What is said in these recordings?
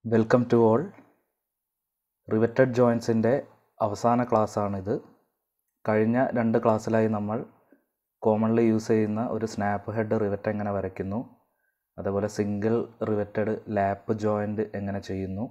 welcome to all riveted ജോയിൻസിൻ്റെ അവസാന ക്ലാസ്സാണിത് കഴിഞ്ഞ രണ്ട് ക്ലാസ്സിലായി നമ്മൾ കോമൺലി യൂസ് ചെയ്യുന്ന ഒരു സ്നാപ്പ് ഹെഡ് റിവറ്റ് എങ്ങനെ വരയ്ക്കുന്നു അതേപോലെ സിംഗിൾ റിവറ്റഡ് ലാപ്പ് ജോയിൻ്റ് എങ്ങനെ ചെയ്യുന്നു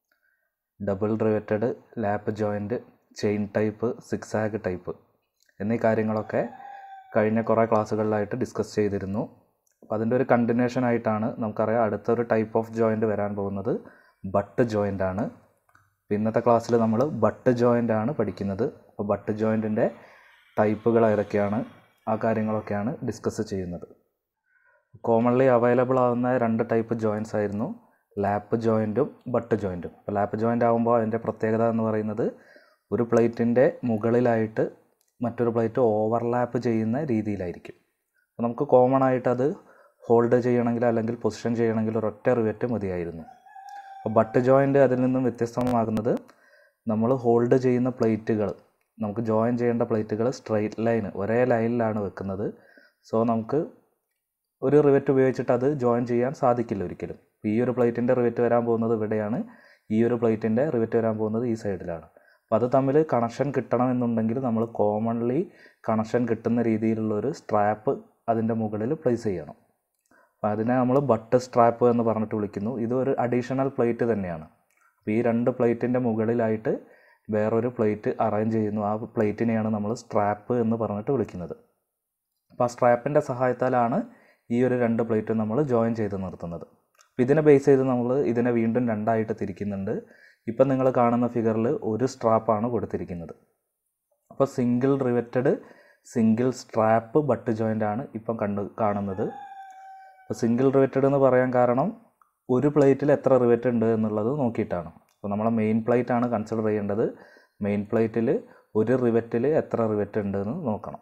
double riveted lap joint chain type zigzag type എന്നീ കാര്യങ്ങളൊക്കെ കഴിഞ്ഞ കുറേ ക്ലാസ്സുകളിലായിട്ട് ഡിസ്കസ് ചെയ്തിരുന്നു അപ്പോൾ അതിൻ്റെ ഒരു കണ്ടിന്യൂഷൻ ആയിട്ടാണ് നമുക്കറിയാം അടുത്തൊരു ടൈപ്പ് ഓഫ് ജോയിൻ്റ് വരാൻ പോകുന്നത് ബട്ട് ജോയിൻ്റ് ആണ് അപ്പോൾ ഇന്നത്തെ ക്ലാസ്സിൽ നമ്മൾ ബട്ട് ജോയിൻ്റ് ആണ് പഠിക്കുന്നത് അപ്പോൾ ബട്ട് ജോയിൻറ്റിൻ്റെ ടൈപ്പുകൾ ഏതൊക്കെയാണ് ആ കാര്യങ്ങളൊക്കെയാണ് ഡിസ്കസ് ചെയ്യുന്നത് കോമൺലി അവൈലബിൾ ആവുന്ന രണ്ട് ടൈപ്പ് ജോയിൻസ് ആയിരുന്നു ലാപ്പ് ജോയിൻറ്റും ബട്ട് ജോയിൻറ്റും അപ്പോൾ ലാപ്പ് ജോയിൻ്റ് ആകുമ്പോൾ അതിൻ്റെ പ്രത്യേകത എന്ന് പറയുന്നത് ഒരു പ്ലേറ്റിൻ്റെ മുകളിലായിട്ട് മറ്റൊരു പ്ലേറ്റ് ഓവർലാപ്പ് ചെയ്യുന്ന രീതിയിലായിരിക്കും അപ്പോൾ നമുക്ക് കോമൺ ആയിട്ട് അത് ഹോൾഡ് ചെയ്യണമെങ്കിൽ അല്ലെങ്കിൽ പൊസിഷൻ ചെയ്യണമെങ്കിൽ ഒരൊറ്റ റിവറ്റ് മതിയായിരുന്നു അപ്പോൾ ബട്ട് ജോയിൻ്റ് അതിൽ നിന്നും വ്യത്യസ്തമാകുന്നത് നമ്മൾ ഹോൾഡ് ചെയ്യുന്ന പ്ലേറ്റുകൾ നമുക്ക് ജോയിൻ ചെയ്യേണ്ട പ്ലേറ്റുകൾ സ്ട്രെയിറ്റ് ലൈൻ ഒരേ ലൈനിലാണ് വെക്കുന്നത് സോ നമുക്ക് ഒരു റിവറ്റ് ഉപയോഗിച്ചിട്ട് അത് ജോയിൻ ചെയ്യാൻ സാധിക്കില്ല ഒരിക്കലും ഈ ഒരു പ്ലേറ്റിൻ്റെ റിവറ്റ് വരാൻ പോകുന്നത് ഇവിടെയാണ് ഈ ഒരു പ്ലേറ്റിൻ്റെ റിവറ്റ് വരാൻ പോകുന്നത് ഈ സൈഡിലാണ് അപ്പോൾ അത് തമ്മിൽ കണക്ഷൻ കിട്ടണമെന്നുണ്ടെങ്കിൽ നമ്മൾ കോമൺലി കണക്ഷൻ കിട്ടുന്ന രീതിയിലുള്ളൊരു സ്ട്രാപ്പ് അതിൻ്റെ മുകളിൽ പ്ലേസ് ചെയ്യണം അപ്പോൾ അതിനെ നമ്മൾ ബട്ട് സ്ട്രാപ്പ് എന്ന് പറഞ്ഞിട്ട് വിളിക്കുന്നു ഇത് ഒരു അഡീഷണൽ പ്ലേറ്റ് തന്നെയാണ് അപ്പോൾ ഈ രണ്ട് പ്ലേറ്റിൻ്റെ മുകളിലായിട്ട് വേറൊരു പ്ലേറ്റ് അറേഞ്ച് ചെയ്യുന്നു ആ പ്ലേറ്റിനെയാണ് നമ്മൾ സ്ട്രാപ്പ് എന്ന് പറഞ്ഞിട്ട് വിളിക്കുന്നത് അപ്പോൾ ആ സ്ട്രാപ്പിൻ്റെ സഹായത്താലാണ് ഈ ഒരു രണ്ട് പ്ലേറ്റ് നമ്മൾ ജോയിൻ ചെയ്ത് നിർത്തുന്നത് അപ്പോൾ ഇതിനെ ബേസ് ചെയ്ത് നമ്മൾ ഇതിനെ വീണ്ടും രണ്ടായിട്ട് തിരിക്കുന്നുണ്ട് ഇപ്പം നിങ്ങൾ കാണുന്ന ഫിഗറിൽ ഒരു സ്ട്രാപ്പാണ് കൊടുത്തിരിക്കുന്നത് അപ്പോൾ single riveted single strap butt joint ആണ് ഇപ്പം കണ്ട് കാണുന്നത് അപ്പോൾ സിംഗിൾ റിവറ്റഡ് എന്ന് പറയാൻ കാരണം ഒരു പ്ലേറ്റിൽ എത്ര റിവറ്റ് ഉണ്ട് എന്നുള്ളത് നോക്കിയിട്ടാണ് അപ്പോൾ നമ്മളെ മെയിൻ പ്ലേറ്റ് ആണ് കൺസിഡർ ചെയ്യേണ്ടത് മെയിൻ പ്ലേറ്റിൽ ഒരു റിവറ്റിൽ എത്ര റിവറ്റ് ഉണ്ട് എന്ന് നോക്കണം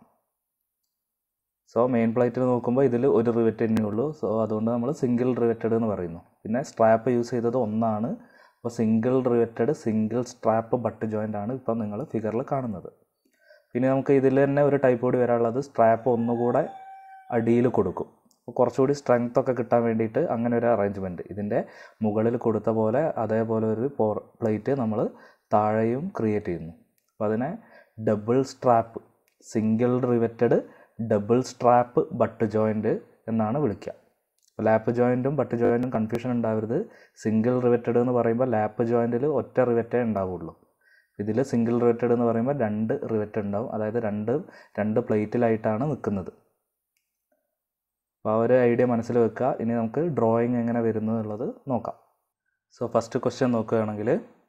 സോ മെയിൻ പ്ലേറ്റിൽ നോക്കുമ്പോൾ ഇതിൽ ഒരു റിവറ്റ് തന്നെ ഉള്ളൂ സോ അതുകൊണ്ട് നമ്മൾ സിംഗിൾ റിവറ്റഡ് എന്ന് പറയുന്നു പിന്നെ സ്ട്രാപ്പ് യൂസ് ചെയ്തത് ഒന്നാണ് അപ്പോൾ single riveted single strap butt joint ആണ് ഇപ്പം നിങ്ങൾ ഫിഗറിൽ കാണുന്നത് പിന്നെ നമുക്ക് ഇതിൽ തന്നെ ഒരു ടൈപ്പ് കൂടി വരാനുള്ളത് സ്ട്രാപ്പ് ഒന്നുകൂടെ അടിയിൽ കൊടുക്കും അപ്പോൾ കുറച്ചുകൂടി സ്ട്രെങ്ത് ഒക്കെ കിട്ടാൻ വേണ്ടിയിട്ട് അങ്ങനെ ഒരു അറേഞ്ച്മെൻറ്റ് ഇതിൻ്റെ മുകളിൽ കൊടുത്ത പോലെ അതേപോലെ ഒരു പോർ പ്ലേറ്റ് നമ്മൾ താഴെയും ക്രിയേറ്റ് ചെയ്യുന്നു അപ്പോൾ അതിനെ double strap single riveted double strap butt joint എന്നാണ് വിളിക്കുക അപ്പോൾ ലാപ്പ് ജോയിൻറ്റും ബട്ട് ജോയിൻറ്റും കൺഫ്യൂഷൻ ഉണ്ടാവരുത് സിംഗിൾ റിവറ്റഡ് എന്ന് പറയുമ്പോൾ ലാപ്പ് ജോയിൻറ്റിൽ ഒറ്റ റിവറ്റേ ഉണ്ടാവുള്ളൂ ഇതിൽ സിംഗിൾ റിവറ്റഡ് എന്ന് പറയുമ്പോൾ രണ്ട് റിവറ്റ് ഉണ്ടാവും അതായത് രണ്ട് രണ്ട് പ്ലേറ്റിലായിട്ടാണ് നിൽക്കുന്നത് അപ്പോൾ ആ ഒരു ഐഡിയ മനസ്സിൽ വെക്കുക ഇനി നമുക്ക് ഡ്രോയിങ് എങ്ങനെ വരുന്നു എന്നുള്ളത് നോക്കാം സോ ഫസ്റ്റ് ക്വസ്റ്റ്യൻ നോക്കുകയാണെങ്കിൽ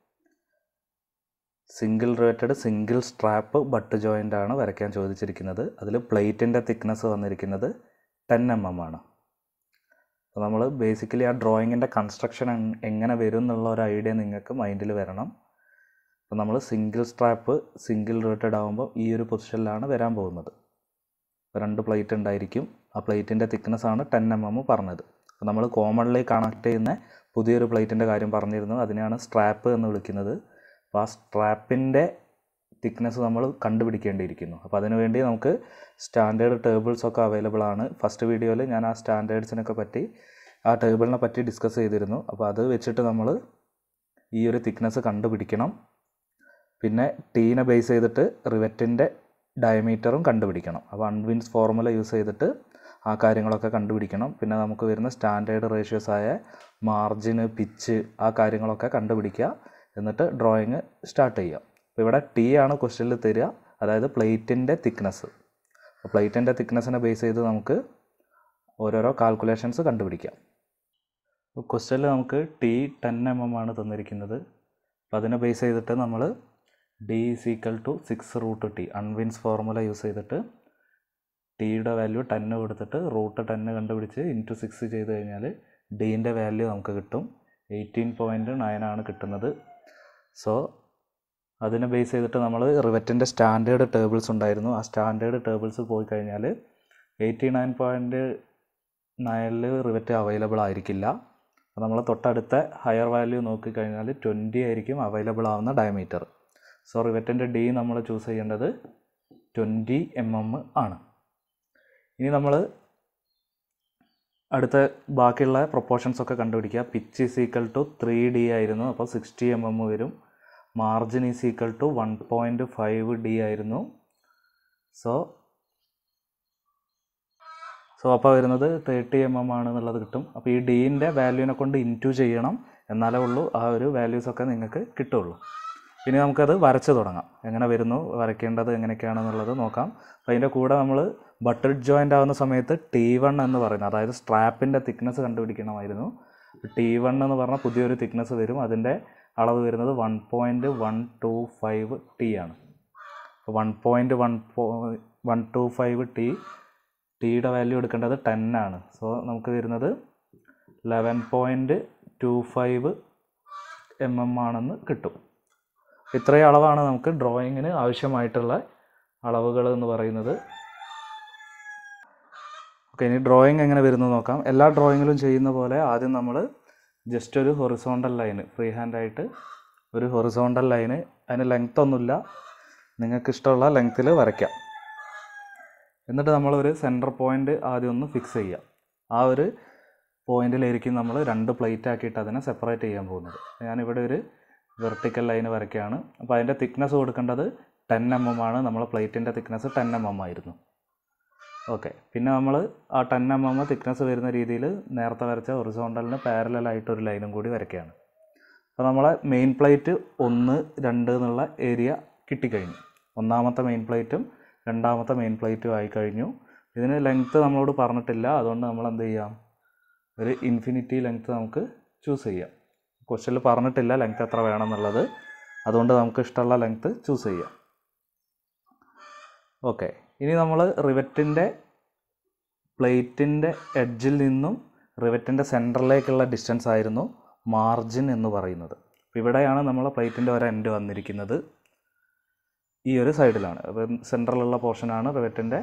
single riveted single strap butt joint ആണ് വരയ്ക്കാൻ ചോദിച്ചിരിക്കുന്നത് അതിൽ പ്ലേറ്റിൻ്റെ തിക്നെസ് വന്നിരിക്കുന്നത് ടെൻ എം എം ആണ് അപ്പോൾ നമ്മൾ ബേസിക്കലി ആ ഡ്രോയിങ്ങിൻ്റെ കൺസ്ട്രക്ഷൻ എങ്ങനെ വരും എന്നുള്ള ഒരു ഐഡിയ നിങ്ങൾക്ക് മൈൻഡിൽ വരണം അപ്പോൾ നമ്മൾ സിംഗിൾ സ്ട്രാപ്പ് സിംഗിൾ റിവേറ്റഡ് ആകുമ്പോൾ ഈ ഒരു പൊസിഷനിലാണ് വരാൻ പോകുന്നത് രണ്ട് പ്ലേറ്റ് ഉണ്ടായിരിക്കും ആ പ്ലേറ്റിൻ്റെ തിക്നെസ് ആണ് ടെൻ എം എം പറഞ്ഞത് അപ്പോൾ നമ്മൾ കോമൺലി കണക്ട് ചെയ്യുന്ന പുതിയൊരു പ്ലേറ്റിൻ്റെ കാര്യം പറഞ്ഞിരുന്നു അതിനെയാണ് സ്ട്രാപ്പ് എന്ന് വിളിക്കുന്നത് അപ്പോൾ ആ സ്ട്രാപ്പിൻ്റെ തിക്നെസ് നമ്മൾ കണ്ടുപിടിക്കേണ്ടിയിരിക്കുന്നു അപ്പോൾ അതിനുവേണ്ടി നമുക്ക് സ്റ്റാൻഡേർഡ് ടേബിൾസ് ഒക്കെ അവൈലബിൾ ആണ് ഫസ്റ്റ് വീഡിയോയിൽ ഞാൻ ആ സ്റ്റാൻഡേർഡ്സിനൊക്കെ പറ്റി ആ ടേബിളിനെ പറ്റി ഡിസ്കസ് ചെയ്തിരുന്നു അപ്പോൾ അത് വെച്ചിട്ട് നമ്മൾ ഈ ഒരു തിക്നെസ് കണ്ടുപിടിക്കണം പിന്നെ ടീനെ ബേസ് ചെയ്തിട്ട് റിവറ്റിൻ്റെ ഡയമീറ്ററും കണ്ടുപിടിക്കണം അപ്പോൾ അൺവിൻസ് ഫോർമുല യൂസ് ചെയ്തിട്ട് ആ കാര്യങ്ങളൊക്കെ കണ്ടുപിടിക്കണം പിന്നെ നമുക്ക് വരുന്ന സ്റ്റാൻഡേർഡ് റേഷ്യോസ് ആയ മാർജിന് പിച്ച് ആ കാര്യങ്ങളൊക്കെ കണ്ടുപിടിക്കുക എന്നിട്ട് ഡ്രോയിങ് സ്റ്റാർട്ട് ചെയ്യുക അപ്പോൾ ഇവിടെ ടി ആണ് ക്വസ്റ്റ്യനിൽ തരിക അതായത് പ്ലേറ്റിൻ്റെ തിക്നെസ് അപ്പോൾ പ്ലേറ്റിൻ്റെ തിക്നെസ്സിനെ ബേസ് ചെയ്ത് നമുക്ക് ഓരോരോ കാൽക്കുലേഷൻസ് കണ്ടുപിടിക്കാം അപ്പോൾ ക്വസ്റ്റ്യനിൽ നമുക്ക് ടി ടെൻ എം എം ആണ് തന്നിരിക്കുന്നത് അപ്പോൾ അതിനെ ബേസ് ചെയ്തിട്ട് നമ്മൾ D is equal to six root T Unwin's formula use ചെയ്തിട്ട് ടിയുടെ വാല്യൂ ടെന്ന് കൊടുത്തിട്ട് റൂട്ട് ടെന്ന് കണ്ടുപിടിച്ച് ഇൻറ്റു സിക്സ് ചെയ്ത് കഴിഞ്ഞാൽ ഡീൻ്റെ വാല്യൂ നമുക്ക് കിട്ടും എയ്റ്റീൻ പോയിൻറ്റ് നയൻ ആണ് കിട്ടുന്നത് സോ അതിനെ ബേസ് ചെയ്തിട്ട് നമ്മൾ റിവറ്റിൻ്റെ സ്റ്റാൻഡേർഡ് ടേബിൾസ് ഉണ്ടായിരുന്നു ആ സ്റ്റാൻഡേർഡ് ടേബിൾസ് പോയി കഴിഞ്ഞാൽ എയ്റ്റി നയൻ പോയിൻറ്റ് നയനിൽ റിവറ്റ് അവൈലബിൾ ആയിരിക്കില്ല നമ്മൾ തൊട്ടടുത്ത ഹയർ വാല്യൂ നോക്കിക്കഴിഞ്ഞാൽ ട്വൻറ്റി ആയിരിക്കും അവൈലബിൾ ആവുന്ന ഡയമീറ്റർ സോ റിവറ്റിൻ്റെ ഡി നമ്മൾ ചൂസ് ചെയ്യേണ്ടത് ട്വൻറ്റി എം എം ആണ് ഇനി നമ്മൾ അടുത്ത ബാക്കിയുള്ള പ്രൊപ്പോർഷൻസ് ഒക്കെ കണ്ടുപിടിക്കുക pitch is equal to three D ആയിരുന്നു അപ്പോൾ സിക്സ്റ്റി എം എം വരും margin is equal to one point five D ആയിരുന്നു സോ സോ അപ്പോൾ വരുന്നത് തേർട്ടി എം എം ആണ് എന്നുള്ളത് കിട്ടും അപ്പോൾ ഈ ഡീൻ്റെ വാല്യൂവിനെ കൊണ്ട് ഇൻറ്റു ചെയ്യണം എന്നാലേ ഉള്ളൂ ആ ഒരു വാല്യൂസ് ഒക്കെ നിങ്ങൾക്ക് കിട്ടുള്ളൂ ഇനി നമുക്കത് വരച്ച് തുടങ്ങാം എങ്ങനെ വരുന്നു വരയ്ക്കേണ്ടത് എങ്ങനെയൊക്കെയാണെന്നുള്ളത് നോക്കാം അപ്പോൾ അതിൻ്റെ കൂടെ നമ്മൾ ബട്ടഡ് ജോയിൻ്റ് ആവുന്ന സമയത്ത് ടി വൺ എന്ന് പറയുന്നത് അതായത് സ്ട്രാപ്പിൻ്റെ തിക്നെസ് കണ്ടുപിടിക്കണമായിരുന്നു ടി വൺ എന്ന് പറഞ്ഞാൽ പുതിയൊരു തിക്നെസ് വരും അതിൻ്റെ അളവ് വരുന്നത് one point one two five T ആണ് one point one one two five T ടിയുടെ വാല്യൂ എടുക്കേണ്ടത് ടെൻ ആണ് സോ നമുക്ക് വരുന്നത് eleven point two five M M ആണെന്ന് കിട്ടും ഇത്രയും അളവാണ് നമുക്ക് ഡ്രോയിങ്ങിന് ആവശ്യമായിട്ടുള്ള അളവുകൾ എന്ന് പറയുന്നത് ഓക്കെ ഇനി ഡ്രോയിങ് എങ്ങനെ വരുന്നു നോക്കാം എല്ലാ ഡ്രോയിങ്ങിലും ചെയ്യുന്ന പോലെ ആദ്യം നമ്മൾ ജസ്റ്റ് ഒരു ഹൊറിസോണ്ടൽ ലൈന് ഫ്രീ ഹാൻഡായിട്ട് ഒരു ഹൊറിസോണ്ടൽ ലൈന് അതിന് ലെങ്ത് ഒന്നുമില്ല നിങ്ങൾക്ക് ഇഷ്ടമുള്ള ലെങ്ത്തിൽ വരയ്ക്കാം എന്നിട്ട് നമ്മളൊരു സെൻറ്റർ പോയിൻ്റ് ആദ്യം ഒന്ന് ഫിക്സ് ചെയ്യുക ആ ഒരു പോയിന്റിലായിരിക്കും നമ്മൾ രണ്ട് പ്ലേറ്റ് ആക്കിയിട്ട് അതിനെ സെപ്പറേറ്റ് ചെയ്യാൻ പോകുന്നത് ഞാനിവിടെ ഒരു വെർട്ടിക്കൽ ലൈൻ വരയ്ക്കുകയാണ് അപ്പോൾ അതിൻ്റെ തിക്നെസ് കൊടുക്കേണ്ടത് ടെൻ എം എം ആണ് നമ്മളെ പ്ലേറ്റിൻ്റെ തിക്നെസ് ടെൻ എം എം ആയിരുന്നു ഓക്കെ പിന്നെ നമ്മൾ ആ ടെൻ എം എം തിക്നെസ് വരുന്ന രീതിയിൽ നേരത്തെ വരച്ച ഒറിസോണ്ടലിന് പാരലായിട്ട് ഒരു ലൈനും കൂടി വരയ്ക്കുകയാണ് അപ്പോൾ നമ്മളെ മെയിൻ പ്ലേറ്റ് ഒന്ന് രണ്ട് എന്നുള്ള ഏരിയ കിട്ടിക്കഴിഞ്ഞു ഒന്നാമത്തെ മെയിൻ പ്ലേറ്റും രണ്ടാമത്തെ മെയിൻ പ്ലേറ്റും ആയി കഴിഞ്ഞു ഇതിന് ലെങ്ത്ത് നമ്മളോട് പറഞ്ഞിട്ടില്ല അതുകൊണ്ട് നമ്മൾ എന്ത് ചെയ്യാം ഒരു ഇൻഫിനിറ്റി ലെങ്ത്ത് നമുക്ക് ചൂസ് ചെയ്യാം ക്വസ്റ്റ്യനിൽ പറഞ്ഞിട്ടില്ല ലെങ്ത്ത് എത്ര വേണം എന്നുള്ളത് അതുകൊണ്ട് നമുക്ക് ഇഷ്ടമുള്ള ലെങ്ത്ത് ചൂസ് ചെയ്യാം ഓക്കെ ഇനി നമ്മൾ റിവറ്റിൻ്റെ പ്ലേറ്റിൻ്റെ എഡ്ജിൽ നിന്നും റിവറ്റിൻ്റെ സെൻറ്ററിലേക്കുള്ള ഡിസ്റ്റൻസ് ആയിരുന്നു മാർജിൻ എന്ന് പറയുന്നത് അപ്പോൾ ഇവിടെയാണ് നമ്മളെ പ്ലേറ്റിൻ്റെ ഒരു എൻഡ് വന്നിരിക്കുന്നത് ഈ ഒരു സൈഡിലാണ് അപ്പം സെൻറ്ററിലുള്ള പോർഷനാണ് റിവറ്റിൻ്റെ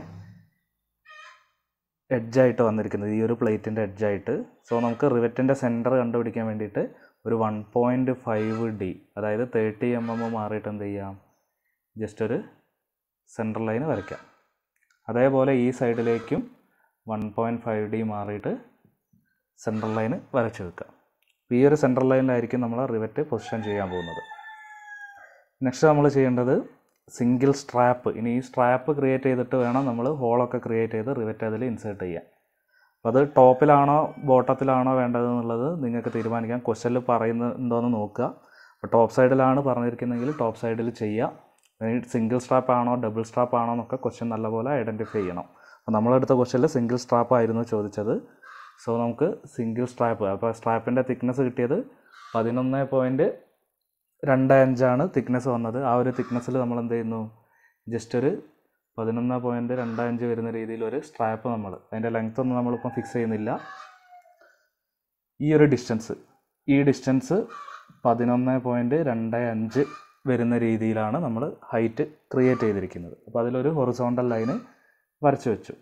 എഡ്ജായിട്ട് വന്നിരിക്കുന്നത് ഈ ഒരു പ്ലേറ്റിൻ്റെ എഡ്ജായിട്ട് സോ നമുക്ക് റിവറ്റിൻ്റെ സെൻറ്റർ കണ്ടുപിടിക്കാൻ വേണ്ടിയിട്ട് ഒരു വൺ പോയിൻറ്റ് ഫൈവ് ഡി അതായത് തേർട്ടി എം എം മാറിയിട്ട് എന്ത് ചെയ്യാം ജസ്റ്റ് ഒരു സെൻറ്റർ ലൈൻ വരയ്ക്കാം അതേപോലെ ഈ സൈഡിലേക്കും വൺ പോയിൻറ്റ് ഫൈവ് ഡി മാറിയിട്ട് സെൻറ്റർ ലൈൻ വരച്ച് വെക്കുക അപ്പോൾ ഈ ഒരു സെൻറ്റർ ലൈനിലായിരിക്കും നമ്മൾ റിവറ്റ് പൊസിഷൻ ചെയ്യാൻ പോകുന്നത് നെക്സ്റ്റ് നമ്മൾ ചെയ്യേണ്ടത് സിംഗിൾ സ്ട്രാപ്പ് ഇനി ഈ സ്ട്രാപ്പ് ക്രിയേറ്റ് ചെയ്തിട്ട് വേണം നമ്മൾ ഹോളൊക്കെ ക്രിയേറ്റ് ചെയ്ത് റിവറ്റ് അതിൽ ഇൻസേർട്ട് ചെയ്യാൻ അപ്പോൾ അത് ടോപ്പിലാണോ ബോട്ടത്തിലാണോ വേണ്ടതെന്നുള്ളത് നിങ്ങൾക്ക് തീരുമാനിക്കാം ക്വസ്റ്റനിൽ പറയുന്നുണ്ടോയെന്ന് നോക്കുക അപ്പോൾ ടോപ്പ് സൈഡിലാണ് പറഞ്ഞിരിക്കുന്നതെങ്കിൽ ടോപ്പ് സൈഡിൽ ചെയ്യുക ഇനി സിംഗിൾ സ്ട്രാപ്പ് ആണോ ഡബിൾ സ്ട്രാപ്പ് ആണോ എന്നൊക്കെ ക്വസ്റ്റ്യൻ നല്ലപോലെ ഐഡൻറ്റിഫൈ ചെയ്യണം അപ്പോൾ നമ്മളെടുത്ത ക്വസ്റ്റ്യനിൽ സിംഗിൾ സ്ട്രാപ്പ് ആയിരുന്നു ചോദിച്ചത് സോ നമുക്ക് സിംഗിൾ സ്ട്രാപ്പ് അപ്പോൾ സ്ട്രാപ്പിൻ്റെ തിക്നെസ് കിട്ടിയത് പതിനൊന്ന് പോയിൻറ്റ് രണ്ട് അഞ്ചാണ് തിക്നെസ് വന്നത് ആ ഒരു തിക്നെസ്സിൽ നമ്മൾ എന്ത് ചെയ്യുന്നു ജസ്റ്റ് ഒരു പതിനൊന്ന് പോയിൻറ്റ് രണ്ട് അഞ്ച് വരുന്ന രീതിയിൽ ഒരു സ്ട്രാപ്പ് നമ്മൾ അതിൻ്റെ ലെങ്ത് ഒന്നും നമ്മളിപ്പം ഫിക്സ് ചെയ്യുന്നില്ല ഈ ഒരു ഡിസ്റ്റൻസ് ഈ ഡിസ്റ്റൻസ് പതിനൊന്ന് പോയിൻറ്റ് രണ്ട് അഞ്ച് വരുന്ന രീതിയിലാണ് നമ്മൾ ഹൈറ്റ് ക്രിയേറ്റ് ചെയ്തിരിക്കുന്നത് അപ്പോൾ അതിലൊരു ഹൊറിസോണ്ടൽ ലൈന് വരച്ചു വെച്ചു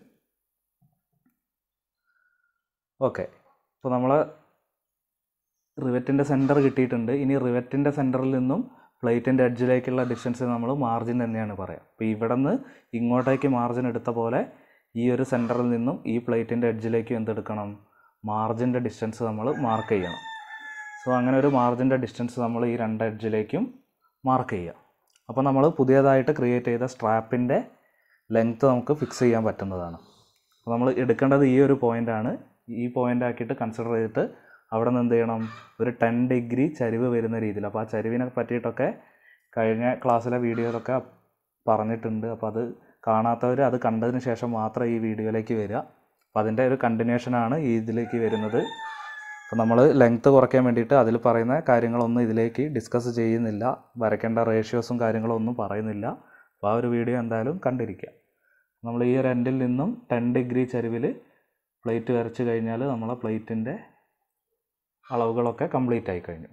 ഓക്കെ അപ്പോൾ നമ്മൾ റിവറ്റിൻ്റെ സെൻറ്റർ കിട്ടിയിട്ടുണ്ട് ഇനി റിവറ്റിൻ്റെ സെൻറ്ററിൽ നിന്നും പ്ലേറ്റിൻ്റെ എഡ്ജിലേക്കുള്ള ഡിസ്റ്റൻസ് നമ്മൾ മാർജിൻ തന്നെയാണ് പറയുക അപ്പോൾ ഇവിടെ നിന്ന് ഇങ്ങോട്ടേക്ക് മാർജിൻ എടുത്ത പോലെ ഈ ഒരു സെൻറ്ററിൽ നിന്നും ഈ പ്ലേറ്റിൻ്റെ എഡ്ജിലേക്ക് എന്തെടുക്കണം മാർജിൻ്റെ ഡിസ്റ്റൻസ് നമ്മൾ മാർക്ക് ചെയ്യണം സോ അങ്ങനെ ഒരു മാർജിൻ്റെ ഡിസ്റ്റൻസ് നമ്മൾ ഈ രണ്ട് എഡ്ജിലേക്കും മാർക്ക് ചെയ്യുക അപ്പോൾ നമ്മൾ പുതിയതായിട്ട് ക്രിയേറ്റ് ചെയ്ത സ്ട്രാപ്പിൻ്റെ ലെങ്ത്ത് നമുക്ക് ഫിക്സ് ചെയ്യാൻ പറ്റുന്നതാണ് അപ്പോൾ നമ്മൾ എടുക്കേണ്ടത് ഈ ഒരു പോയിൻ്റാണ് ഈ പോയിൻ്റ് ആക്കിയിട്ട് കൺസിഡർ ചെയ്തിട്ട് അവിടെ നിന്ന് എന്ത് ചെയ്യണം ഒരു ടെൻ ഡിഗ്രി ചരിവ് വരുന്ന രീതിയിൽ അപ്പോൾ ആ ചരിവിനെ പറ്റിയിട്ടൊക്കെ കഴിഞ്ഞ ക്ലാസ്സിലെ വീഡിയോയിലൊക്കെ പറഞ്ഞിട്ടുണ്ട് അപ്പോൾ അത് കാണാത്തവർ അത് കണ്ടതിന് ശേഷം മാത്രം ഈ വീഡിയോയിലേക്ക് വരിക അപ്പോൾ അതിൻ്റെ ഒരു കണ്ടിന്യൂഷനാണ് ഈ ഇതിലേക്ക് വരുന്നത് അപ്പോൾ നമ്മൾ ലെങ്ത്ത് കുറയ്ക്കാൻ വേണ്ടിയിട്ട് അതിൽ പറയുന്ന കാര്യങ്ങളൊന്നും ഇതിലേക്ക് ഡിസ്കസ് ചെയ്യുന്നില്ല വരയ്ക്കേണ്ട റേഷ്യോസും കാര്യങ്ങളും ഒന്നും പറയുന്നില്ല അപ്പോൾ ആ ഒരു വീഡിയോ എന്തായാലും കണ്ടിരിക്കുക നമ്മൾ ഈ ഒരു എൻഡിൽ നിന്നും ടെൻ ഡിഗ്രി ചരിവിൽ പ്ലേറ്റ് വരച്ച് കഴിഞ്ഞാൽ നമ്മളെ പ്ലേറ്റിൻ്റെ അളവുകളൊക്കെ കംപ്ലീറ്റ് ആയി കഴിഞ്ഞു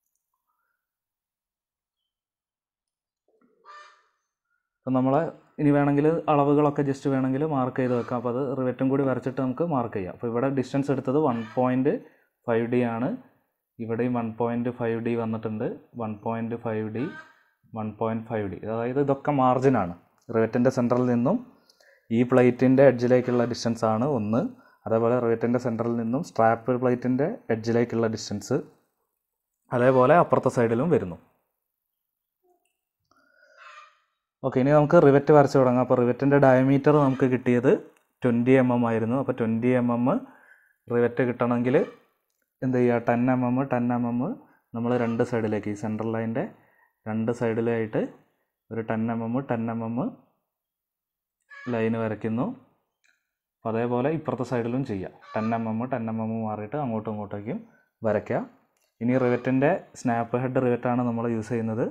അപ്പം നമ്മൾ ഇനി വേണമെങ്കിൽ അളവുകളൊക്കെ ജസ്റ്റ് വേണമെങ്കിൽ മാർക്ക് ചെയ്ത് വെക്കാം അപ്പോൾ അത് റിവറ്റും കൂടി വരച്ചിട്ട് നമുക്ക് മാർക്ക് ചെയ്യാം അപ്പോൾ ഇവിടെ ഡിസ്റ്റൻസ് എടുത്തത് വൺ പോയിൻറ്റ് ഫൈവ് ഡി ആണ് ഇവിടെയും വൺ പോയിൻറ്റ് ഫൈവ് ഡി വന്നിട്ടുണ്ട് one point five D one point five D അതായത് ഇതൊക്കെ മാർജിനാണ് റിവറ്റിൻ്റെ സെൻറ്ററിൽ നിന്നും ഈ പ്ലേറ്റിൻ്റെ എഡ്ജിലേക്കുള്ള ഡിസ്റ്റൻസ് ആണ് ഒന്ന് അതേപോലെ റിവറ്റിൻ്റെ സെൻറ്ററിൽ നിന്നും സ്ട്രാപ്പ് പ്ലേറ്റിൻ്റെ എഡ്ജിലേക്കുള്ള ഡിസ്റ്റൻസ് അതേപോലെ അപ്പുറത്തെ സൈഡിലും വരുന്നു ഓക്കെ ഇനി നമുക്ക് റിവറ്റ് വരച്ച് തുടങ്ങാം അപ്പോൾ റിവറ്റിൻ്റെ ഡയമീറ്റർ നമുക്ക് കിട്ടിയത് ട്വൻറ്റി എം എം ആയിരുന്നു അപ്പോൾ ട്വൻറ്റി എം എം റിവറ്റ് കിട്ടണമെങ്കിൽ എന്ത് ചെയ്യുക ten M M ten M M നമ്മൾ രണ്ട് സൈഡിലേക്ക് ഈ സെൻട്രൽ ലൈൻ്റെ രണ്ട് സൈഡിലായിട്ട് ഒരു ten M M ten M M ലൈന് വരയ്ക്കുന്നു അപ്പോൾ അതേപോലെ ഇപ്പുറത്തെ സൈഡിലും ചെയ്യാം ten M M ten M M മാറിയിട്ട് അങ്ങോട്ടും ഇങ്ങോട്ടേക്കും വരയ്ക്കാം ഇനി റിവറ്റിൻ്റെ സ്നാപ്പ് ഹെഡ് റിവറ്റാണ് നമ്മൾ യൂസ് ചെയ്യുന്നത്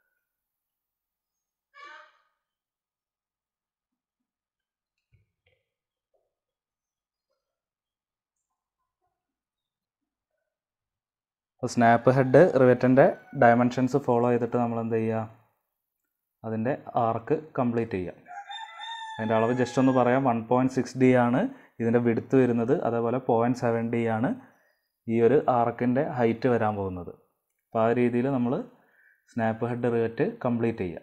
സ്നാപ്പ് ഹെഡ് റിവറ്റിൻ്റെ ഡയമെൻഷൻസ് ഫോളോ ചെയ്തിട്ട് നമ്മൾ എന്ത് ചെയ്യുക അതിൻ്റെ ആർക്ക് കംപ്ലീറ്റ് ചെയ്യുക അതിൻ്റെ അളവ് ജസ്റ്റ് ഒന്ന് പറയാം വൺ പോയിൻറ്റ് സിക്സ് ഡി ആണ് ഇതിൻ്റെ വിടുത്ത് വരുന്നത് അതേപോലെ പോയിൻറ്റ് സെവൻ ഡി ആണ് ഈ ഒരു ആർക്കിൻ്റെ ഹൈറ്റ് വരാൻ പോകുന്നത് അപ്പോൾ ആ രീതിയിൽ നമ്മൾ സ്നാപ്പ് ഹെഡ് റിവറ്റ് കംപ്ലീറ്റ് ചെയ്യുക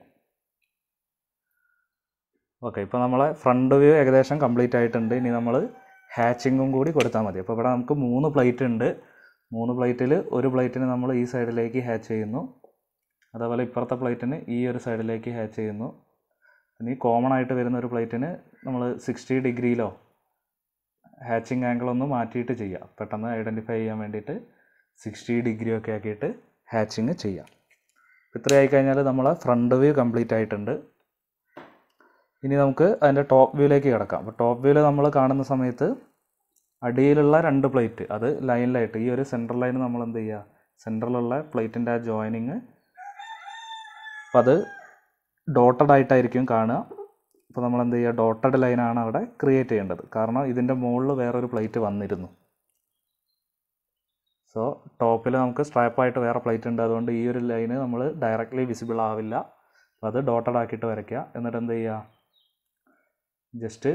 ഓക്കെ ഇപ്പോൾ നമ്മളെ ഫ്രണ്ട് വ്യൂ ഏകദേശം കംപ്ലീറ്റ് ആയിട്ടുണ്ട് ഇനി നമ്മൾ ഹാച്ചിങ്ങും കൂടി കൊടുത്താൽ മതി അപ്പോൾ ഇവിടെ നമുക്ക് മൂന്ന് പ്ലേറ്റ് ഉണ്ട് മൂന്ന് പ്ലേറ്റിൽ ഒരു പ്ലേറ്റിന് നമ്മൾ ഈ സൈഡിലേക്ക് ഹാച്ച് ചെയ്യുന്നു അതേപോലെ ഇപ്പുറത്തെ പ്ലേറ്റിന് ഈ ഒരു സൈഡിലേക്ക് ഹാച്ച് ചെയ്യുന്നു ഇനി കോമൺ ആയിട്ട് വരുന്ന ഒരു പ്ലേറ്റിന് നമ്മൾ സിക്സ്റ്റി ഡിഗ്രിയിലോ ഹാച്ചിങ് ആംഗിൾ ഒന്ന് മാറ്റിയിട്ട് ചെയ്യാം പെട്ടെന്ന് ഐഡൻറ്റിഫൈ ചെയ്യാൻ വേണ്ടിയിട്ട് സിക്സ്റ്റി ഡിഗ്രി ഒക്കെ ആക്കിയിട്ട് ഹാച്ചിങ് ചെയ്യാം ഇത്രയായി കഴിഞ്ഞാൽ നമ്മളെ ഫ്രണ്ട് വ്യൂ കംപ്ലീറ്റ് ആയിട്ടുണ്ട് ഇനി നമുക്ക് അതിൻ്റെ ടോപ്പ് വ്യൂയിലേക്ക് കിടക്കാം അപ്പോൾ ടോപ്പ് വ്യൂവിൽ നമ്മൾ കാണുന്ന സമയത്ത് അടിയിലുള്ള രണ്ട് പ്ലേറ്റ് അത് ലൈനിലായിട്ട് ഈ ഒരു സെൻട്രൽ ലൈൻ നമ്മൾ എന്ത് ചെയ്യുക സെൻട്രലുള്ള പ്ലേറ്റിൻ്റെ ആ ജോയിനിങ് അപ്പോൾ അത് ഡോട്ടഡ് ആയിട്ടായിരിക്കും കാണുക അപ്പോൾ നമ്മൾ എന്ത് ചെയ്യുക ഡോട്ടഡ് ലൈനാണ് അവിടെ ക്രിയേറ്റ് ചെയ്യേണ്ടത് കാരണം ഇതിൻ്റെ മുകളിൽ വേറൊരു പ്ലേറ്റ് വന്നിരുന്നു സോ ടോപ്പിൽ നമുക്ക് സ്ട്രാപ്പായിട്ട് വേറെ പ്ലേറ്റ് ഉണ്ട് അതുകൊണ്ട് ഈ ഒരു ലൈന് നമ്മൾ ഡയറക്റ്റ്ലി വിസിബിൾ ആവില്ല അപ്പോൾ അത് ഡോട്ടഡ് ആക്കിയിട്ട് വരയ്ക്കുക എന്നിട്ട് എന്ത് ചെയ്യുക ജസ്റ്റ്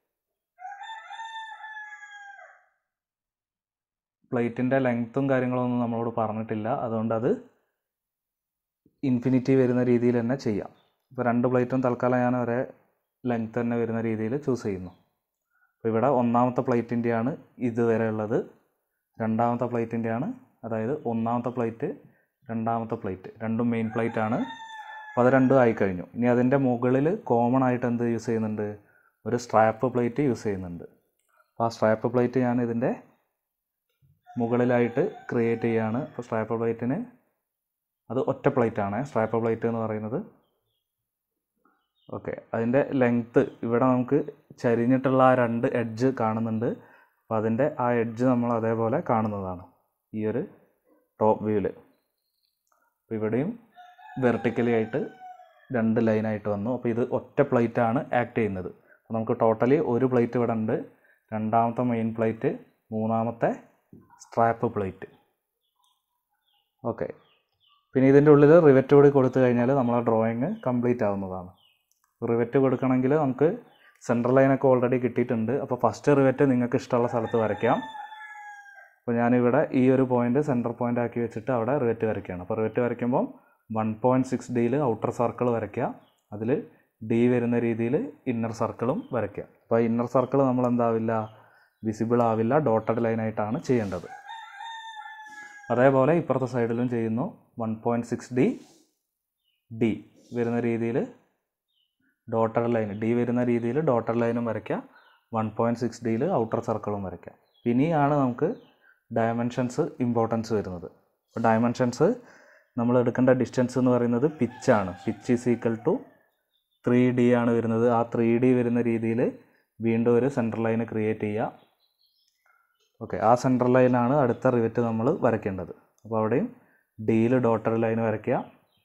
പ്ലേറ്റിൻ്റെ ലെങ്ത്തും കാര്യങ്ങളൊന്നും നമ്മളോട് പറഞ്ഞിട്ടില്ല അതുകൊണ്ട് അത് ഇൻഫിനിറ്റി വരുന്ന രീതിയിൽ തന്നെ ചെയ്യാം ഇപ്പോൾ രണ്ട് പ്ലേറ്റും തൽക്കാലം ഞാൻ ഒരേ ലെങ്ത്ത് തന്നെ വരുന്ന രീതിയിൽ ചൂസ് ചെയ്യുന്നു അപ്പോൾ ഇവിടെ ഒന്നാമത്തെ പ്ലേറ്റിൻ്റെയാണ് ഇതുവരെ ഉള്ളത് രണ്ടാമത്തെ പ്ലേറ്റിൻ്റെയാണ് അതായത് ഒന്നാമത്തെ പ്ലേറ്റ് രണ്ടാമത്തെ പ്ലേറ്റ് രണ്ടും മെയിൻ പ്ലേറ്റ് ആണ് അപ്പോൾ അത് രണ്ടും ആയിക്കഴിഞ്ഞു ഇനി അതിൻ്റെ മുകളിൽ കോമൺ ആയിട്ട് എന്ത് യൂസ് ചെയ്യുന്നുണ്ട് ഒരു സ്ട്രാപ്പ് പ്ലേറ്റ് യൂസ് ചെയ്യുന്നുണ്ട് അപ്പോൾ ആ സ്ട്രാപ്പ് പ്ലേറ്റ് ഞാൻ ഇതിൻ്റെ മുകളിലായിട്ട് ക്രിയേറ്റ് ചെയ്യുകയാണ് അപ്പോൾ സ്ട്രാപ്പ് പ്ലേറ്റിന് അത് ഒറ്റ പ്ലേറ്റ് ആണ് സ്ട്രാപ്പ് പ്ലേറ്റ് എന്ന് പറയുന്നത് ഓക്കെ അതിൻ്റെ ലെങ്ത്ത് ഇവിടെ നമുക്ക് ചരിഞ്ഞിട്ടുള്ള ആ രണ്ട് എഡ്ജ് കാണുന്നുണ്ട് അപ്പോൾ അതിൻ്റെ ആ എഡ്ജ് നമ്മൾ അതേപോലെ കാണുന്നതാണ് ഈ ഒരു ടോപ്പ് വ്യൂവിൽ അപ്പോൾ ഇവിടെയും വെർട്ടിക്കലി ആയിട്ട് രണ്ട് ലൈനായിട്ട് വന്നു അപ്പോൾ ഇത് ഒറ്റ പ്ലേറ്റ് ആണ് ആക്ട് ചെയ്യുന്നത് അപ്പോൾ നമുക്ക് ടോട്ടലി ഒരു പ്ലേറ്റ് ഇവിടെ ഉണ്ട് രണ്ടാമത്തെ മെയിൻ പ്ലേറ്റ് മൂന്നാമത്തെ സ്ട്രാപ്പ് പ്ലേറ്റ് ഓക്കെ പിന്നെ ഇതിൻ്റെ ഉള്ളിൽ റിവറ്റ് കൂടി കൊടുത്തു കഴിഞ്ഞാൽ നമ്മളെ ഡ്രോയിങ് കംപ്ലീറ്റ് ആവുന്നതാണ് റിവറ്റ് കൊടുക്കണമെങ്കിൽ നമുക്ക് സെൻട്രൽ ലൈനൊക്കെ ഓൾറെഡി കിട്ടിയിട്ടുണ്ട് അപ്പോൾ ഫസ്റ്റ് റിവറ്റ് നിങ്ങൾക്ക് ഇഷ്ടമുള്ള സ്ഥലത്ത് വരയ്ക്കാം അപ്പോൾ ഞാനിവിടെ ഈ ഒരു പോയിൻ്റ് സെൻറ്റർ പോയിൻ്റ് ആക്കി വെച്ചിട്ട് അവിടെ റിവറ്റ് വരയ്ക്കുകയാണ് അപ്പോൾ റിവറ്റ് വരയ്ക്കുമ്പോൾ വൺ പോയിൻറ്റ് സിക്സ് ഡിയിൽ ഔട്ടർ സർക്കിൾ വരയ്ക്കുക അതിൽ ഡി വരുന്ന രീതിയിൽ ഇന്നർ സർക്കിളും വരയ്ക്കുക അപ്പോൾ ഇന്നർ സർക്കിൾ നമ്മൾ എന്താവില്ല വിസിബിൾ ആവില്ല ഡോട്ടഡ് ലൈനായിട്ടാണ് ചെയ്യേണ്ടത് അതേപോലെ ഇപ്പുറത്തെ സൈഡിലും ചെയ്യുന്നു one point six D D വരുന്ന രീതിയിൽ ഡോട്ടഡ് ലൈൻ ഡി വരുന്ന രീതിയിൽ ഡോട്ടഡ് ലൈനും വരയ്ക്കുക വൺ പോയിൻറ്റ് സിക്സ് ഡിയിൽ ഔട്ടർ സർക്കിളും വരയ്ക്കുക ഇനിയാണ് നമുക്ക് ഡയമെൻഷൻസ് ഇമ്പോർട്ടൻസ് വരുന്നത് അപ്പോൾ ഡയമെൻഷൻസ് നമ്മൾ എടുക്കേണ്ട ഡിസ്റ്റൻസ് എന്ന് പറയുന്നത് പിച്ചാണ് pitch is equal to three D ആണ് വരുന്നത് ആ ത്രീ ഡി വരുന്ന രീതിയിൽ വീണ്ടും ഒരു സെൻട്രൽ ലൈന് ക്രിയേറ്റ് ചെയ്യുക ഓക്കെ ആ സെൻട്രൽ ലൈനാണ് അടുത്ത റിവറ്റ് നമ്മൾ വരയ്ക്കേണ്ടത് അപ്പോൾ അവിടെയും ഡിയിൽ ഡോട്ടഡ് ലൈൻ വരയ്ക്കുക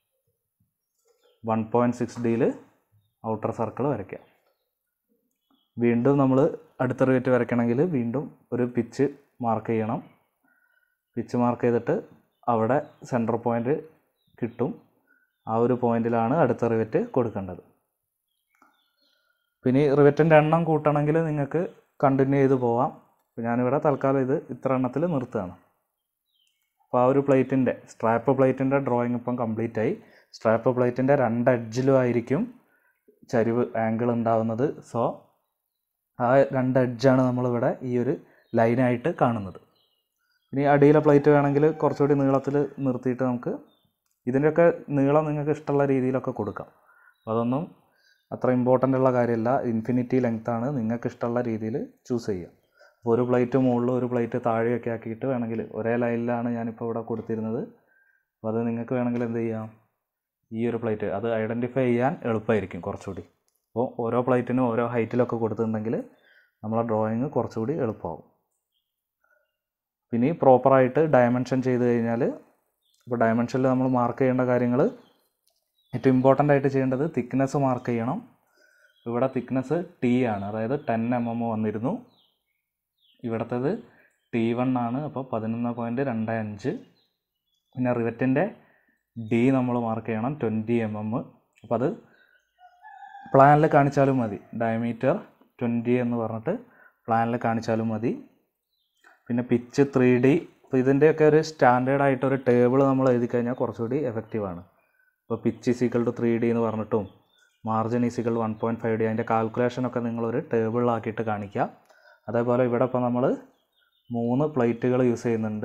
വൺ പോയിൻറ്റ് സിക്സ് ഡിയിൽ ഔട്ടർ സർക്കിൾ വരയ്ക്കുക വീണ്ടും നമ്മൾ അടുത്ത റിവറ്റ് വരയ്ക്കണമെങ്കിൽ വീണ്ടും ഒരു പിച്ച് മാർക്ക് ചെയ്യണം പിച്ച് മാർക്ക് ചെയ്തിട്ട് അവിടെ സെൻറ്റർ പോയിൻ്റ് കിട്ടും ആ ഒരു പോയിന്റിലാണ് അടുത്ത റിവറ്റ് കൊടുക്കേണ്ടത് പിന്നെ ഈ റിവറ്റിൻ്റെ എണ്ണം കൂട്ടണമെങ്കിൽ നിങ്ങൾക്ക് കണ്ടിന്യൂ ചെയ്ത് പോവാം അപ്പോൾ ഞാനിവിടെ തൽക്കാലം ഇത് ഇത്ര എണ്ണത്തിൽ നിർത്തുകയാണ് അപ്പോൾ ആ ഒരു പ്ലേറ്റിൻ്റെ സ്ട്രാപ്പ് പ്ലേറ്റിൻ്റെ ഡ്രോയിങ് ഇപ്പം കംപ്ലീറ്റ് ആയി സ്ട്രാപ്പ് പ്ലേറ്റിൻ്റെ രണ്ട് എഡ്ജിലും ആയിരിക്കും ചരിവ് ആംഗിൾ ഉണ്ടാവുന്നത് സോ ആ രണ്ട് എഡ്ജാണ് നമ്മളിവിടെ ഈ ഒരു ലൈനായിട്ട് കാണുന്നത് ഇനി അടിയിലെ പ്ലേറ്റ് വേണമെങ്കിൽ കുറച്ചുകൂടി നീളത്തിൽ നിർത്തിയിട്ട് നമുക്ക് ഇതിൻ്റെയൊക്കെ നീളം നിങ്ങൾക്ക് ഇഷ്ടമുള്ള രീതിയിലൊക്കെ കൊടുക്കാം അപ്പോൾ അതൊന്നും അത്ര ഇമ്പോർട്ടൻ്റ് ഉള്ള കാര്യമല്ല ഇൻഫിനിറ്റി ലെങ്ത്താണ് നിങ്ങൾക്ക് ഇഷ്ടമുള്ള രീതിയിൽ ചൂസ് ചെയ്യുക അപ്പോൾ ഒരു പ്ലേറ്റ് മുകളിൽ ഒരു പ്ലേറ്റ് താഴെയൊക്കെ ആക്കിയിട്ട് വേണമെങ്കിൽ ഒരേ ലൈനിലാണ് ഞാനിപ്പോൾ ഇവിടെ കൊടുത്തിരുന്നത് അപ്പോൾ അത് നിങ്ങൾക്ക് വേണമെങ്കിൽ എന്ത് ചെയ്യാം ഈ ഒരു പ്ലേറ്റ് അത് ഐഡൻറ്റിഫൈ ചെയ്യാൻ എളുപ്പമായിരിക്കും കുറച്ചുകൂടി അപ്പോൾ ഓരോ പ്ലേറ്റിനും ഓരോ ഹൈറ്റിലൊക്കെ കൊടുത്തിട്ടുണ്ടെങ്കിൽ നമ്മളെ ഡ്രോയിങ് കുറച്ചുകൂടി എളുപ്പമാവും പിന്നെ ഈ പ്രോപ്പറായിട്ട് ഡയമെൻഷൻ ചെയ്ത് കഴിഞ്ഞാൽ ഇപ്പോൾ ഡയമെൻഷനിൽ നമ്മൾ മാർക്ക് ചെയ്യേണ്ട കാര്യങ്ങൾ ഏറ്റവും ഇമ്പോർട്ടൻ്റ് ആയിട്ട് ചെയ്യേണ്ടത് തിക്നെസ് മാർക്ക് ചെയ്യണം ഇവിടെ തിക്നെസ് ടി ആണ് അതായത് ടെൻ എം എം വന്നിരുന്നു ഇവിടത്തേത് ടി വൺ ആണ് അപ്പോൾ പതിനൊന്ന് പോയിൻറ്റ് രണ്ട് അഞ്ച് പിന്നെ റിവറ്റിൻ്റെ ഡി നമ്മൾ മാർക്ക് ചെയ്യണം ട്വൻറ്റി എം എം അപ്പോൾ അത് പ്ലാനിൽ കാണിച്ചാലും മതി ഡയമീറ്റർ ട്വൻറ്റി എന്ന് പറഞ്ഞിട്ട് പ്ലാനിൽ കാണിച്ചാലും മതി പിന്നെ പിച്ച് ത്രീ ഡി അപ്പോൾ ഇതിൻ്റെയൊക്കെ ഒരു സ്റ്റാൻഡേർഡ് ആയിട്ട് ഒരു ടേബിൾ നമ്മൾ എഴുതി കഴിഞ്ഞാൽ കുറച്ചുകൂടി എഫക്റ്റീവാണ് ഇപ്പോൾ pitch is equal to three D എന്ന് പറഞ്ഞിട്ടും margin is equal one point five D അതിൻ്റെ കാൽക്കുലേഷനൊക്കെ നിങ്ങളൊരു ടേബിളിലാക്കിയിട്ട് കാണിക്കുക അതേപോലെ ഇവിടെ ഇപ്പോൾ നമ്മൾ മൂന്ന് പ്ലേറ്റുകൾ യൂസ് ചെയ്യുന്നുണ്ട്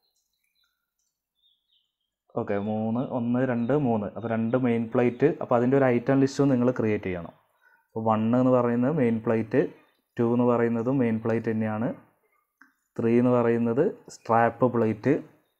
ഓക്കെ മൂന്ന് ഒന്ന് രണ്ട് മൂന്ന് അപ്പോൾ രണ്ട് മെയിൻ പ്ലേറ്റ് അപ്പോൾ അതിൻ്റെ ഒരു ഐറ്റം ലിസ്റ്റും നിങ്ങൾ ക്രിയേറ്റ് ചെയ്യണം അപ്പോൾ വണ്ണ് എന്ന് പറയുന്നത് മെയിൻ പ്ലേറ്റ് ടു എന്ന് പറയുന്നതും മെയിൻ പ്ലേറ്റ് തന്നെയാണ് ത്രീ എന്ന് പറയുന്നത് സ്ട്രാപ്പ് പ്ലേറ്റ്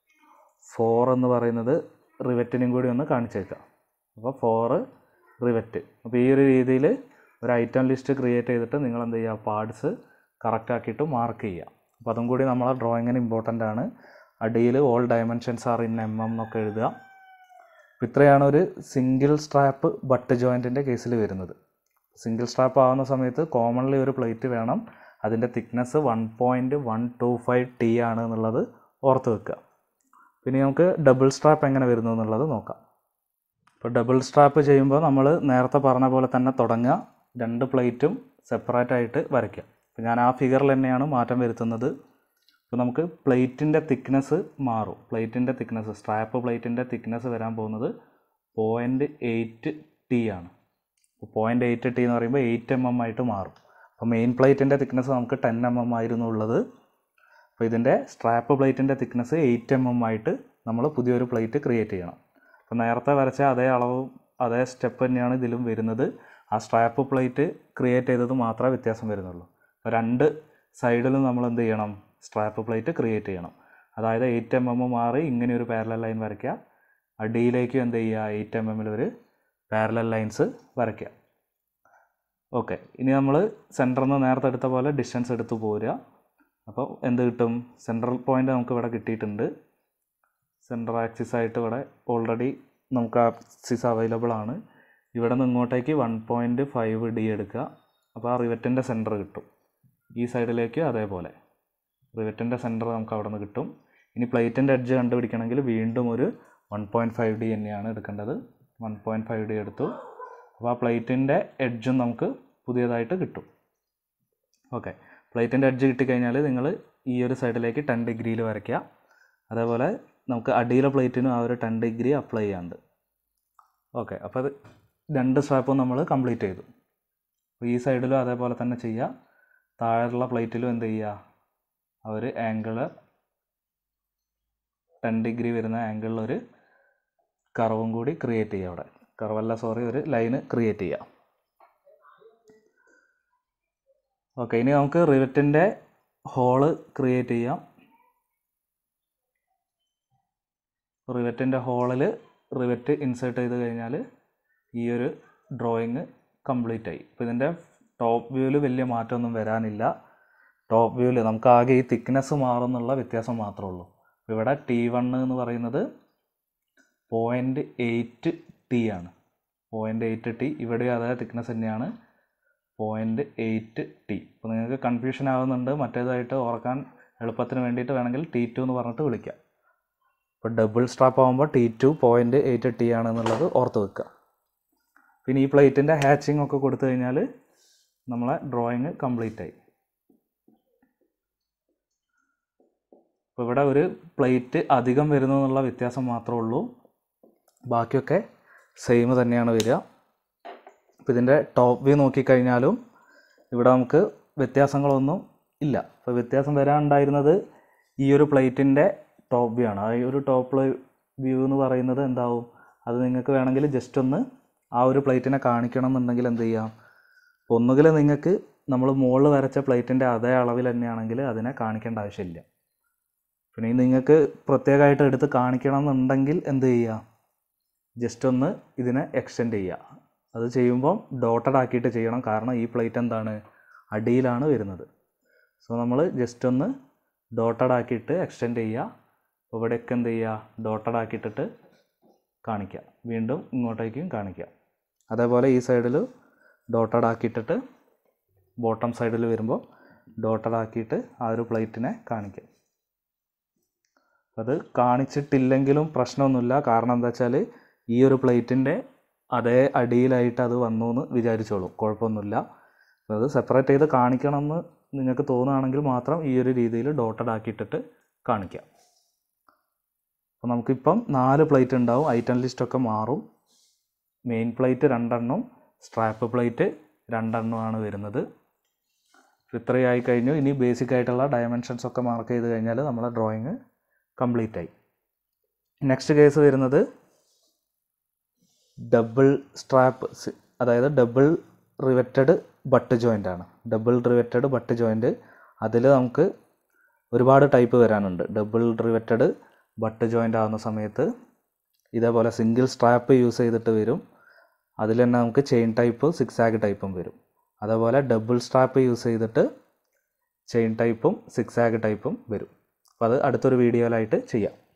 ഫോർ എന്ന് പറയുന്നത് റിവറ്റിനും കൂടി ഒന്ന് കാണിച്ചേക്കാം അപ്പോൾ ഫോറ് റിവറ്റ് അപ്പോൾ ഈ ഒരു രീതിയിൽ ഒരു ഐറ്റം ലിസ്റ്റ് ക്രിയേറ്റ് ചെയ്തിട്ട് നിങ്ങൾ എന്ത് ചെയ്യുക പാർട്സ് കറക്റ്റ് ആക്കിയിട്ട് മാർക്ക് ചെയ്യുക അപ്പോൾ അതും കൂടി നമ്മളെ ഡ്രോയിങ്ങിന് ഇമ്പോർട്ടൻ്റ് ആണ് അടിയിൽ all dimensions are in M M എന്നൊക്കെ എഴുതുക അപ്പോൾ ഇത്രയാണ് ഒരു സിംഗിൾ സ്ട്രാപ്പ് ബട്ട് ജോയിൻറ്റിൻ്റെ കേസിൽ വരുന്നത് സിംഗിൾ സ്ട്രാപ്പ് ആവുന്ന സമയത്ത് കോമൺലി ഒരു പ്ലേറ്റ് വേണം അതിൻ്റെ thickness one point one two five T ആണ് എന്നുള്ളത് ഓർത്ത് വെക്കുക പിന്നെ നമുക്ക് ഡബിൾ സ്ട്രാപ്പ് എങ്ങനെ വരുന്നു എന്നുള്ളത് നോക്കാം ഇപ്പോൾ ഡബിൾ സ്ട്രാപ്പ് ചെയ്യുമ്പോൾ നമ്മൾ നേരത്തെ പറഞ്ഞ പോലെ തന്നെ തുടങ്ങുക രണ്ട് പ്ലേറ്റും സെപ്പറേറ്റ് ആയിട്ട് വരയ്ക്കുക അപ്പോൾ ഞാൻ ആ ഫിഗറിൽ തന്നെയാണ് മാറ്റം വരുത്തുന്നത് ഇപ്പോൾ നമുക്ക് പ്ലേറ്റിൻ്റെ തിക്നെസ് മാറും പ്ലേറ്റിൻ്റെ തിക്നെസ് സ്ട്രാപ്പ് പ്ലേറ്റിൻ്റെ തിക്നെസ് വരാൻ പോകുന്നത് പോയിൻറ്റ് എയ്റ്റ് ടി ആണ് അപ്പോൾ പോയിൻറ്റ് എയ്റ്റ് ടി എന്ന് പറയുമ്പോൾ എയ്റ്റ് എം എം ആയിട്ട് മാറും അപ്പോൾ മെയിൻ പ്ലേറ്റിൻ്റെ തിക്നെസ് നമുക്ക് ടെൻ എം എം ആയിരുന്നു ഉള്ളത് അപ്പോൾ ഇതിൻ്റെ സ്ട്രാപ്പ് പ്ലേറ്റിൻ്റെ തിക്നെസ് എയ്റ്റ് എം എം ആയിട്ട് നമ്മൾ പുതിയൊരു പ്ലേറ്റ് ക്രിയേറ്റ് ചെയ്യണം അപ്പോൾ നേരത്തെ വരച്ച അതേ അളവും അതേ സ്റ്റെപ്പ് തന്നെയാണ് ഇതിലും വരുന്നത് ആ സ്ട്രാപ്പ് പ്ലേറ്റ് ക്രിയേറ്റ് ചെയ്തത് മാത്രമേ വ്യത്യാസം വരുന്നുള്ളൂ അപ്പോൾ രണ്ട് സൈഡിലും നമ്മൾ എന്ത് ചെയ്യണം സ്ട്രാപ്പ് പ്ലേറ്റ് ക്രിയേറ്റ് ചെയ്യണം അതായത് എയ്റ്റ് എം എം മാറി ഇങ്ങനെ ഒരു പാരലൽ ലൈൻ വരയ്ക്കുക അടിയിലേക്കും എന്ത് ചെയ്യുക എയ്റ്റ് എം എമ്മിൽ ഒരു പാരലൽ ലൈൻസ് വരയ്ക്കുക ഓക്കെ ഇനി നമ്മൾ സെൻറ്ററിൽ നിന്ന് നേരത്തെ എടുത്ത പോലെ ഡിസ്റ്റൻസ് എടുത്ത് പോരുക അപ്പോൾ എന്ത് കിട്ടും സെൻട്രൽ പോയിൻ്റ് നമുക്ക് ഇവിടെ കിട്ടിയിട്ടുണ്ട് സെൻറ്റർ ആക്സിസ് ആയിട്ട് ഇവിടെ ഓൾറെഡി നമുക്ക് ആക്സിസ് അവൈലബിൾ ആണ് ഇവിടെ നിന്ന് ഇങ്ങോട്ടേക്ക് വൺ പോയിൻറ്റ് ഫൈവ് ഡി എടുക്കുക അപ്പോൾ ആ റിവറ്റിൻ്റെ സെൻറ്റർ കിട്ടും ഈ സൈഡിലേക്ക് അതേപോലെ റിവറ്റിൻ്റെ സെൻറ്റർ നമുക്ക് അവിടെ നിന്ന് കിട്ടും ഇനി പ്ലേറ്റിൻ്റെ എഡ്ജ് കണ്ടുപിടിക്കണമെങ്കിൽ വീണ്ടും ഒരു വൺ പോയിൻറ്റ് ഫൈവ് ഡി തന്നെയാണ് എടുക്കേണ്ടത് വൺ പോയിൻറ്റ് ഫൈവ് ഡി എടുത്തു അപ്പോൾ ആ പ്ലേറ്റിൻ്റെ എഡ്ജും നമുക്ക് പുതിയതായിട്ട് കിട്ടും ഓക്കെ പ്ലേറ്റിൻ്റെ എഡ്ജ് കിട്ടിക്കഴിഞ്ഞാൽ നിങ്ങൾ ഈ ഒരു സൈഡിലേക്ക് ടെൻ ഡിഗ്രിയിൽ വരയ്ക്കുക അതേപോലെ നമുക്ക് അടിയിലെ പ്ലേറ്റിനും ആ ഒരു ടെൻ ഡിഗ്രി അപ്ലൈ ചെയ്യാണ്ട് ഓക്കെ അപ്പോൾ അത് രണ്ട് സ്ട്രാപ്പും നമ്മൾ കംപ്ലീറ്റ് ചെയ്തു അപ്പോൾ ഈ സൈഡിലും അതേപോലെ തന്നെ ചെയ്യുക താഴെയുള്ള പ്ലേറ്റിലും എന്ത് ചെയ്യുക ആ ഒരു ആംഗിള് ടെൻ ഡിഗ്രി വരുന്ന ആംഗിളിൽ ഒരു കർവും കൂടി ക്രിയേറ്റ് ചെയ്യുക അവിടെ കർവല്ല സോറി ഒരു ലൈന് ക്രിയേറ്റ് ചെയ്യുക ഓക്കെ ഇനി നമുക്ക് റിവറ്റിൻ്റെ ഹോള് ക്രിയേറ്റ് ചെയ്യാം റിവറ്റിൻ്റെ ഹോളിൽ റിവറ്റ് ഇൻസേർട്ട് ചെയ്ത് കഴിഞ്ഞാൽ ഈ ഒരു ഡ്രോയിങ് കംപ്ലീറ്റ് ആയി ഇപ്പോൾ ഇതിൻ്റെ ടോപ്പ് വ്യൂവിൽ വലിയ മാറ്റമൊന്നും വരാനില്ല ടോപ്പ് വ്യൂവിൽ നമുക്ക് ആകെ ഈ തിക്നെസ് മാറുന്നുള്ള വ്യത്യാസം മാത്രമേ ഉള്ളൂ അപ്പോൾ ഇവിടെ ടി വൺ എന്ന് പറയുന്നത് പോയിൻറ്റ് എയ്റ്റ് ടി ആണ് പോയിൻറ്റ് എയ്റ്റ് ടി ഇവിടെ അതേ തിക്നെസ് തന്നെയാണ് പോയിൻറ്റ് എയ്റ്റ് ടി അപ്പോൾ നിങ്ങൾക്ക് കൺഫ്യൂഷൻ ആകുന്നുണ്ട് മറ്റേതായിട്ട് ഓർക്കാൻ എളുപ്പത്തിന് വേണ്ടിയിട്ട് വേണമെങ്കിൽ ടി ടു എന്ന് പറഞ്ഞിട്ട് വിളിക്കാം ഇപ്പോൾ ഡബിൾ സ്ട്രാപ്പ് ആകുമ്പോൾ T two point eight T ആണെന്നുള്ളത് ഓർത്ത് വെക്കുക പിന്നെ ഈ പ്ലേറ്റിൻ്റെ ഹാച്ചിങ് ഒക്കെ കൊടുത്തു കഴിഞ്ഞാൽ നമ്മളെ ഡ്രോയിങ് കംപ്ലീറ്റ് ആയി അപ്പോൾ ഇവിടെ ഒരു പ്ലേറ്റ് അധികം വരുന്നു എന്നുള്ള വ്യത്യാസം മാത്രമേ ഉള്ളൂ ബാക്കിയൊക്കെ സെയിം തന്നെയാണ് വരിക അപ്പോൾ ഇതിൻ്റെ ടോപ്പ് വ്യൂ നോക്കിക്കഴിഞ്ഞാലും ഇവിടെ നമുക്ക് വ്യത്യാസങ്ങളൊന്നും ഇല്ല അപ്പോൾ വ്യത്യാസം വരാനുണ്ടായിരുന്നത് ഈ ഒരു പ്ലേറ്റിൻ്റെ ടോപ്പ് വ്യൂ ആണ് ആ ഒരു ടോപ്പ് വ്യൂ എന്ന് പറയുന്നത് എന്താവും അത് നിങ്ങൾക്ക് വേണമെങ്കിൽ ജസ്റ്റ് ഒന്ന് ആ ഒരു പ്ലേറ്റിനെ കാണിക്കണം എന്നുണ്ടെങ്കിൽ എന്ത് ചെയ്യാം അപ്പോൾ ഒന്നുകിൽ നിങ്ങൾക്ക് നമ്മൾ മുകളിൽ വരച്ച പ്ലേറ്റിൻ്റെ അതേ അളവിൽ തന്നെയാണെങ്കിൽ അതിനെ കാണിക്കേണ്ട ആവശ്യമില്ല പിന്നെ ഈ നിങ്ങൾക്ക് പ്രത്യേകമായിട്ട് എടുത്ത് കാണിക്കണം എന്നുണ്ടെങ്കിൽ എന്ത് ചെയ്യുക ജസ്റ്റ് ഒന്ന് ഇതിനെ എക്സ്റ്റെൻഡ് ചെയ്യുക അത് ചെയ്യുമ്പോൾ ഡോട്ടഡ് ആക്കിയിട്ട് ചെയ്യണം കാരണം ഈ പ്ലേറ്റ് എന്താണ് അടിയിലാണ് വരുന്നത് സോ നമ്മൾ ജസ്റ്റ് ഒന്ന് ഡോട്ടഡ് ആക്കിയിട്ട് എക്സ്റ്റെൻഡ് ചെയ്യുക അപ്പോൾ ഇവിടെയൊക്കെ എന്ത് ചെയ്യുക ഡോട്ടഡ് ആക്കിയിട്ടിട്ട് കാണിക്കുക വീണ്ടും ഇങ്ങോട്ടേക്കും കാണിക്കുക അതേപോലെ ഈ സൈഡിൽ ഡോട്ടഡ് ആക്കിയിട്ടിട്ട് ബോട്ടം സൈഡിൽ വരുമ്പോൾ ഡോട്ടഡ് ആക്കിയിട്ട് ആ ഒരു പ്ലേറ്റിനെ കാണിക്കുക അത് കാണിച്ചിട്ടില്ലെങ്കിലും പ്രശ്നമൊന്നുമില്ല കാരണം എന്താ വെച്ചാൽ ഈ ഒരു പ്ലേറ്റിൻ്റെ അതേ അടിയിലായിട്ട് അത് വന്നു എന്ന് വിചാരിച്ചോളൂ കുഴപ്പമൊന്നുമില്ല അത് സെപ്പറേറ്റ് ചെയ്ത് കാണിക്കണം എന്ന് നിങ്ങൾക്ക് തോന്നുകയാണെങ്കിൽ മാത്രം ഈ ഒരു രീതിയിൽ ഡോട്ടഡ് ആക്കിയിട്ടിട്ട് കാണിക്കാം അപ്പോൾ നമുക്കിപ്പം നാല് പ്ലേറ്റ് ഉണ്ടാവും ഐറ്റം ലിസ്റ്റൊക്കെ മാറും മെയിൻ പ്ലേറ്റ് രണ്ടെണ്ണം സ്ട്രാപ്പ് പ്ലേറ്റ് രണ്ടെണ്ണമാണ് വരുന്നത് ഇത്രയും ആയി കഴിഞ്ഞു ഇനി ബേസിക് ആയിട്ടുള്ള ഡയമെൻഷൻസ് ഒക്കെ മാർക്ക് ചെയ്ത് കഴിഞ്ഞാൽ നമ്മളെ ഡ്രോയിങ് കംപ്ലീറ്റ് ആയി നെക്സ്റ്റ് കേസ് വരുന്നത് ഡബിൾ സ്ട്രാപ്പ് അതായത് ഡബിൾ റിവറ്റഡ് ബട്ട് ജോയിൻ്റ് ആണ് ഡബിൾ റിവറ്റഡ് ബട്ട് ജോയിൻ്റ് അതിൽ നമുക്ക് ഒരുപാട് ടൈപ്പ് വരാനുണ്ട് ഡബിൾ റിവറ്റഡ് ബട്ട് ജോയിൻ്റ് ആവുന്ന സമയത്ത് ഇതേപോലെ സിംഗിൾ സ്ട്രാപ്പ് യൂസ് ചെയ്തിട്ട് വരും അതിൽ തന്നെ നമുക്ക് ചെയിൻ ടൈപ്പ് സിക്സ് ആഗ് ടൈപ്പും വരും അതേപോലെ ഡബിൾ സ്ട്രാപ്പ് യൂസ് ചെയ്തിട്ട് ചെയിൻ ടൈപ്പും സിക്സ് ആഗ് ടൈപ്പും വരും അപ്പോൾ അത് അടുത്തൊരു വീഡിയോയിലായിട്ട് ചെയ്യാം